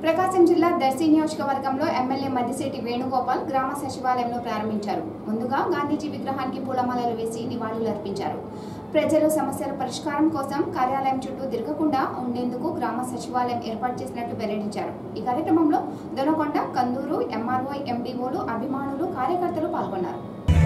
ప్రకాశం జిల్లా దర్శి నియోజకవర్గంలో ఎమ్మెల్యే మద్దిశెట్టి వేణుగోపాల్ గ్రామ సచివాలయంను ప్రారంభించారు ముందుగా గాంధీజీ విగ్రహానికి పూలమాలలు వేసి నివాళులర్పించారు ప్రజలు సమస్యల పరిష్కారం కోసం కార్యాలయం చుట్టూ తిరగకుండా ఉండేందుకు గ్రామ సచివాలయం ఏర్పాటు చేసినట్లు వెల్లడించారు ఈ కార్యక్రమంలో దొనకొండ కందూరు ఎంఆర్ఓ ఎండిఓలు అభిమానులు కార్యకర్తలు పాల్గొన్నారు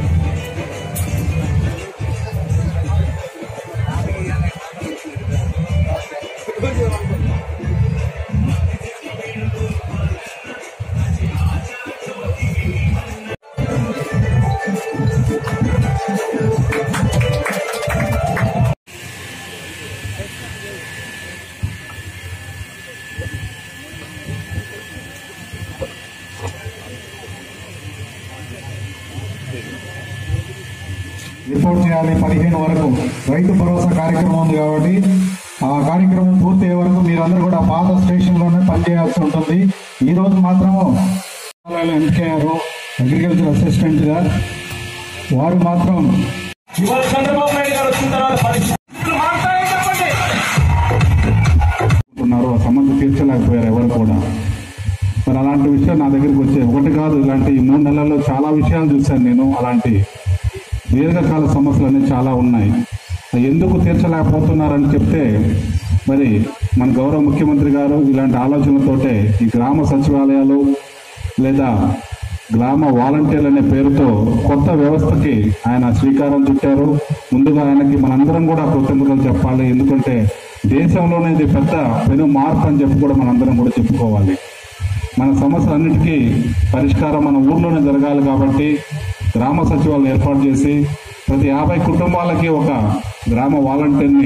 రిపోర్ట్ చేయాలి పదిహేను వరకు రైతు భరోసా కార్యక్రమం ఉంది కాబట్టి ఆ కార్యక్రమం పూర్తయ్యే వరకు మీరందరూ కూడా పాత స్టేషన్లోనే పనిచేయాల్సి ఉంటుంది ఈ రోజు మాత్రము ఎన్కేఆర్ అగ్రికల్చర్ అసిస్టెంట్ గా వారు మాత్రం ఇవాళ చంద్రబాబు నాయుడు గారు వచ్చిన తర్వాత పరిస్థితులు మారుతాయని చెప్పండి ఉన్నారు ఆ సమస్య తీర్చలేకపోయారు ఎవరు కూడా మరి అలాంటి విషయం నా దగ్గరికి వచ్చే ఒకటి కాదు ఇలాంటి ఈ మూడు నెలల్లో చాలా విషయాలు చూశాను నేను అలాంటి దీర్ఘకాల సమస్యలు అనేవి చాలా ఉన్నాయి ఎందుకు తీర్చలేకపోతున్నారని చెప్తే మరి మన గౌరవ ముఖ్యమంత్రి గారు ఇలాంటి ఆలోచనలతోటే ఈ గ్రామ సచివాలయాలు లేదా గ్రామ వాలంటీర్లు అనే పేరుతో కొత్త వ్యవస్థకి ఆయన శ్రీకారం చుట్టారు ముందుగా ఆయనకి మనందరం కూడా కృతజ్ఞతలు చెప్పాలి ఎందుకంటే దేశంలోనే ఇది పెద్ద పెను మార్పు అని చెప్పి కూడా మనందరం కూడా చెప్పుకోవాలి మన సమస్యలన్నిటికీ పరిష్కారం మన ఊర్లోనే జరగాలి కాబట్టి గ్రామ సచివాలయం ఏర్పాటు చేసి ప్రతి యాభై కుటుంబాలకి ఒక గ్రామ వాలంటీర్ని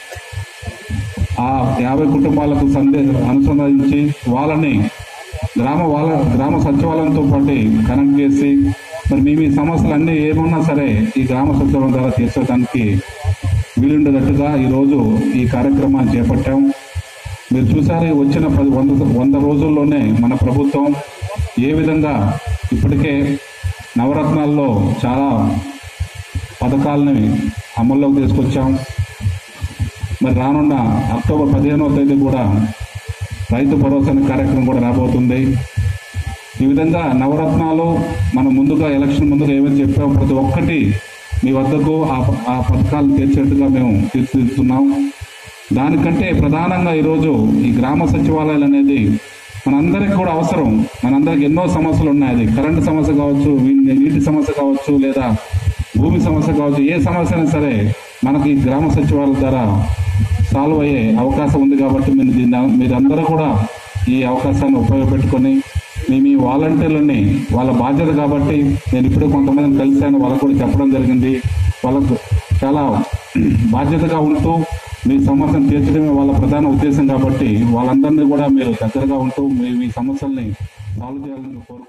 ఆ యాభై కుటుంబాలకు సందే అనుసంధానించి వాళ్ళని గ్రామ వాళ్ళ గ్రామ సచివాలయంతో పాటు కనెక్ట్ చేసి మరి మీ మీ సమస్యలు అన్నీ ఏమున్నా సరే ఈ గ్రామ సచివాలయం ద్వారా తీర్చడానికి వీలుండేటట్టుగా ఈరోజు ఈ కార్యక్రమాన్ని చేపట్టాం మీరు చూసారు వచ్చిన పది వంద వంద రోజుల్లోనే మన ప్రభుత్వం ఏ విధంగా ఇప్పటికే నవరత్నాల్లో చాలా పథకాలని అమల్లోకి తీసుకొచ్చాం మరి రానున్న అక్టోబర్ పదిహేనవ తేదీ కూడా రైతు భరోసా అనే కార్యక్రమం కూడా రాబోతుంది ఈ విధంగా నవరత్నాలు మనం ముందుగా ఎలక్షన్ ముందుగా ఏమైతే చెప్పామో ప్రతి ఒక్కటి మీ వద్దకు ఆ ఆ పథకాలు తీర్చేట్టుగా మేము తీర్చిదిద్దుతున్నాం దానికంటే ప్రధానంగా ఈరోజు ఈ గ్రామ సచివాలయాలు అనేది మనందరికి కూడా అవసరం మనందరికి ఎన్నో సమస్యలు ఉన్నాయి అది కరెంటు సమస్య కావచ్చు వీ- నీటి సమస్య కావచ్చు లేదా భూమి సమస్య కావచ్చు ఏ సమస్య అయినా సరే మనకి ఈ గ్రామ సచివాలయం ద్వారా సాల్వ్ అయ్యే అవకాశం ఉంది కాబట్టి మీరు దీన్ని మీరందరూ కూడా ఈ అవకాశాన్ని ఉపయోగపెట్టుకొని మీ మీ వాలంటీర్లని వాళ్ళ బాధ్యత కాబట్టి నేను ఇప్పుడు కొంతమందిని కలిశాను వాళ్ళకు కూడా చెప్పడం జరిగింది వాళ్ళకు చాలా బాధ్యతగా ఉంటూ మీ సమస్యను తీర్చడమే వాళ్ళ ప్రధాన ఉద్దేశం కాబట్టి వాళ్ళందరినీ కూడా మీరు దగ్గరగా ఉంటూ మీ మీ సమస్యల్ని సాల్వ్ చేయాలని కోరుకుంటున్నాను